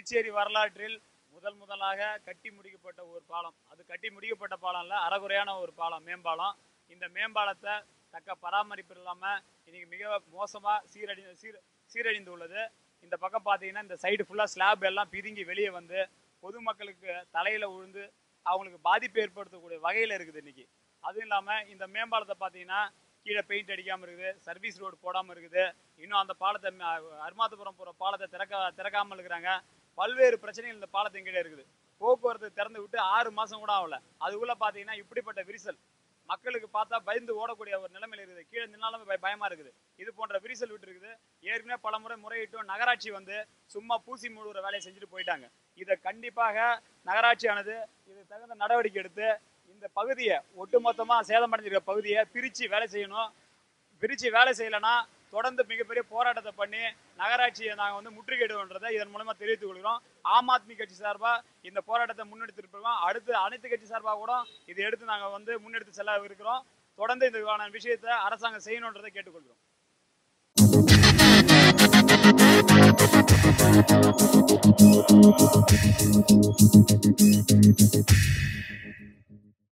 புதுச்சேரி வரலாற்றில் முதல் முதலாக கட்டி முடிக்கப்பட்ட ஒரு பாலம் அது கட்டி முடிக்கப்பட்ட பாலம் இல்ல அறகுறையான ஒரு பாலம் மேம்பாலம் இந்த மேம்பாலத்தை தக்க பராமரிப்பு இல்லாமல் இன்னைக்கு மிக மோசமாக சீரழி சீர் சீரழிந்து உள்ளது இந்த பக்கம் பார்த்தீங்கன்னா இந்த சைடு ஃபுல்லாக ஸ்லாப் எல்லாம் பிதுங்கி வெளியே வந்து பொதுமக்களுக்கு தலையில் விழுந்து அவங்களுக்கு பாதிப்பு ஏற்படுத்தக்கூடிய வகையில் இருக்குது இன்னைக்கு அதுவும் இல்லாமல் இந்த மேம்பாலத்தை பார்த்தீங்கன்னா கீழே பெயிண்ட் அடிக்காமல் இருக்குது சர்வீஸ் ரோடு போடாமல் இருக்குது இன்னும் அந்த பாலத்தை ம- அருமாத்துபுரம் போகிற பாலத்தை திறக்க திறக்காமல் இருக்கிறாங்க பல்வேறு பிரச்சனைகள் இந்த பாலத்தின் கீழே இருக்குது போக்குவரத்து திறந்து விட்டு ஆறு மாதம் கூட ஆகல அதுக்குள்ளே பார்த்தீங்கன்னா இப்படிப்பட்ட விரிசல் மக்களுக்கு பார்த்தா பயந்து ஓடக்கூடிய ஒரு நிலைமையில இருக்குது கீழே நின்னாலும் பய- பயமா இருக்குது இது போன்ற விரிசல் விட்டு இருக்குது ஏற்கனவே பல முறை முறையிட்டும் நகராட்சி வந்து சும்மா பூசி மூடுற வேலையை செஞ்சுட்டு போயிட்டாங்க இதை கண்டிப்பாக நகராட்சியானது இது தகுந்த நடவடிக்கை எடுத்து இந்த பகுதியை ஒட்டுமொத்தமா சேதமடைஞ்சிருக்க பகுதியை பிரிச்சு வேலை செய்யணும் பிரிச்சு வேலை செய்யலைன்னா தொடர்ந்து மிகப்பெரிய போராட்டத்தை பண்ணி நகராட்சியை நாங்கள் வந்து முற்றுகையிடுவோன்றதை இதன் மூலமா தெரிவித்துக் கொள்கிறோம் ஆம் ஆத்மி கட்சி சார்பாக இந்த போராட்டத்தை முன்னெடுத்திருக்கோம் அடுத்து அனைத்து கட்சி சார்பாக கூட இதை எடுத்து நாங்கள் வந்து முன்னெடுத்து செல்ல இருக்கிறோம் தொடர்ந்து இதுக்கான விஷயத்தை அரசாங்கம் செய்யணுன்றதை கேட்டுக்கொள்கிறோம்